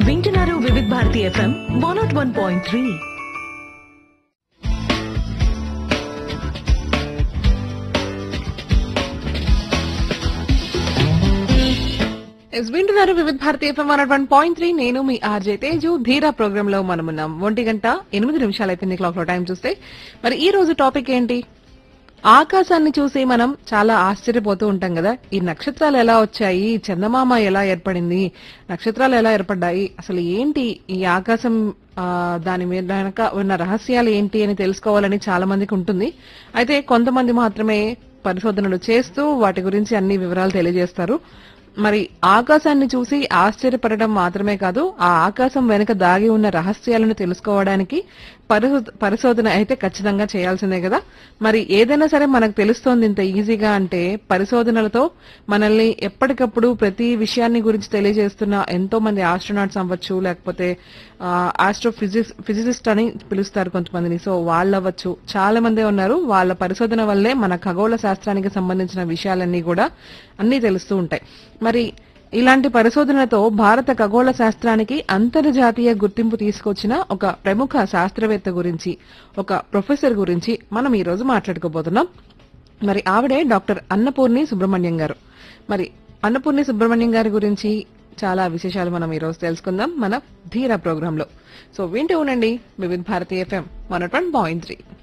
వింటున్నారు Vividh Bharati FM one nought one point three yes వింటున్నారు Vividh Bharati FM one one point three నేను మీ ఆర్జే తేజు ధీరా ప్రోగ్రామ్ లో మనమున్నాం ఒంటి గంట ఎనిమిది నిమిషాలు అయిపోయింది క్లాక్ లో టైం చూస్తే మరి ఈ రోజు టాపిక్ ఏంటి ఆకాశాన్ని చూసి మనం చాలా ఆశ్చర్యపోతూ ఉంటాం కదా ఈ నక్షత్రాలు ఎలా వచ్చాయి చందమామ ఎలా ఏర్పడింది నక్షత్రాలు ఎలా ఏర్పడ్డాయి అసలు ఏంటి ఈ ఆకాశం ఆ, దాని మీద వెనక ఉన్న రహస్యాలు ఏంటి అని తెలుసుకోవాలని చాలా మందికి ఉంటుంది అయితే కొంతమంది మాత్రమే పరిశోధనలు చేస్తూ వాటి గురించి అన్ని వివరాలు తెలియజేస్తారు మరి ఆకాశాన్ని చూసి ఆశ్చర్యపడడం మాత్రమే కాదు ఆ ఆకాశం వెనుక దాగి ఉన్న రహస్యాలను తెలుసుకోవడానికి పరిశో- పరిశోధన అయితే ఖచ్చితంగా చేయాల్సిందే కదా మరి ఏదైనా సరే మనకు తెలుస్తోంది ఇంత ఈజీగా అంటే పరిశోధనలతో మనల్ని ఎప్పటికప్పుడు ప్రతి విషయాన్ని గురించి తెలియజేస్తున్న ఎంతో మంది ఆస్ట్రోనాట్స్ అవ్వచ్చు లేకపోతే ఆస్ట్రో ఫిజిక్స్ ఫిజిసిస్ట్ అని పిలుస్తారు కొంతమందిని సో వాళ్ళు అవ్వచ్చు చాలా మందే ఉన్నారు వాళ్ళ పరిశోధన వల్లే మన ఖగోళ శాస్త్రానికి సంబంధించిన విషయాలన్నీ కూడా అన్ని తెలుస్తూ ఉంటాయి మరి ఇలాంటి పరిశోధనలతో భారత ఖగోళ శాస్త్రానికి అంతర్జాతీయ గుర్తింపు తీసుకొచ్చిన ఒక ప్రముఖ శాస్త్రవేత్త గురించి ఒక ప్రొఫెసర్ గురించి మనం ఈ రోజు మాట్లాడుకోబోతున్నాం మరి ఆవిడే డాక్టర్ అన్నపూర్ణి సుబ్రహ్మణ్యం గారు మరి అన్నపూర్ణి సుబ్రహ్మణ్యం గారి గురించి చాలా విశేషాలు మనం ఈ రోజు తెలుసుకుందాం మన ధీరా ప్రోగ్రామ్ లో సో వింటూ ఉండండి Vividh Bharati FM one point three